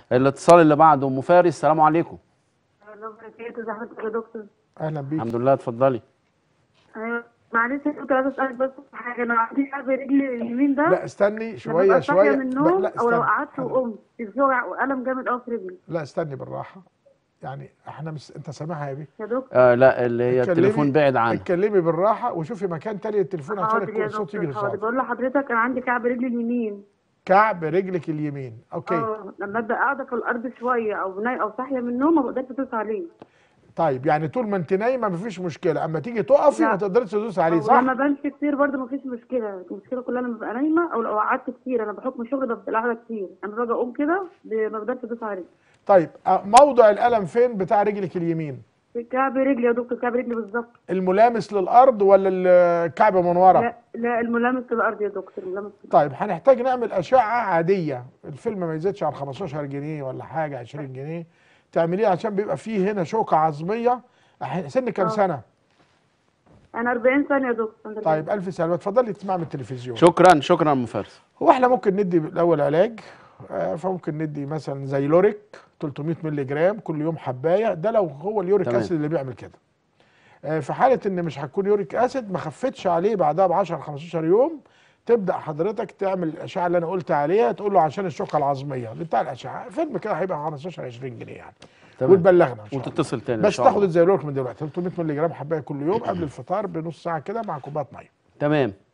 الاتصال اللي بعده ام فارس السلام عليكم الله بركاته ازي حضرتك يا دكتور اهلا بيك الحمد لله اتفضلي ايوه معلش يا دكتور عايز اسالك بس في حاجه انا عندي كعب رجلي اليمين ده لا استني لما شويه ببقى صاحيه شويه من النوم لا او لو استني. قعدت وقمت بيوجع والم جامد قوي في رجلي لا استني بالراحه يعني احنا مش انت سامعها يا بيه يا دكتور آه لا اللي هي اتكلمي- التليفون بعد عنها اتكلمي بالراحه وشوفي مكان تاني للتليفون عشان حاضر يا الصوت يجي دكتور حاضر لصوتك بقول لحضرتك انا عندي كعب رجلي اليمين كعب رجلك اليمين اوكي اه لما ابدا قاعده في الارض شويه او ناي او صاحيه من النوم ما بقدرش ادوس عليه طيب يعني طول ما انت نايمه مفيش مشكله اما تيجي تقفي لا. ما تقدريش تدوسي عليه صح ولما بمشي كتير برضه ما فيش مشكله المشكله كلها لما ببقى نايمه او لو قعدت كتير انا بحكم الشغل ببقى قاعده كتير انا باجي اقوم كده ب- ما بقدرش ادوس عليه طيب اه، موضع الالم فين بتاع رجلك اليمين في كعب رجلي يا دكتور كعب رجلي بالظبط الملامس للارض ولا الكعب من ورا لا لا الملامس للارض يا دكتور الملامس للأرض. طيب هنحتاج نعمل اشعه عاديه الفيلم ما يزيدش عن 15 جنيه ولا حاجه 20 جنيه تعمليه عشان بيبقى فيه هنا شوكه عظميه أح- سن كام اه. سنه انا 40 سنه يا دكتور أنا 40 طيب الف سلامه اتفضلي تسمع من التلفزيون شكرا شكرا ام فارس هو احنا ممكن ندي الاول علاج آه، فممكن ندي مثلا زي لوريك 300 مللي جرام كل يوم حبايه ده لو هو اليوريك تمام. اسيد اللي بيعمل كده آه، في حاله ان مش هتكون يوريك اسيد ما خفتش عليه بعدها ب 10 15 يوم تبدا حضرتك تعمل الاشعه اللي انا قلت عليها تقول له عشان الشوكه العظميه اللي بتاع الاشعه فيلم كده هيبقى 15 20 جنيه يعني تمام. وتبلغنا ان شاء الله وتتصل تاني ان بس شاء تاخد الله الزيلورك من دلوقتي 300 مللي جرام حبايه كل يوم قبل الفطار بنص ساعه كده مع كوبايه ميه تمام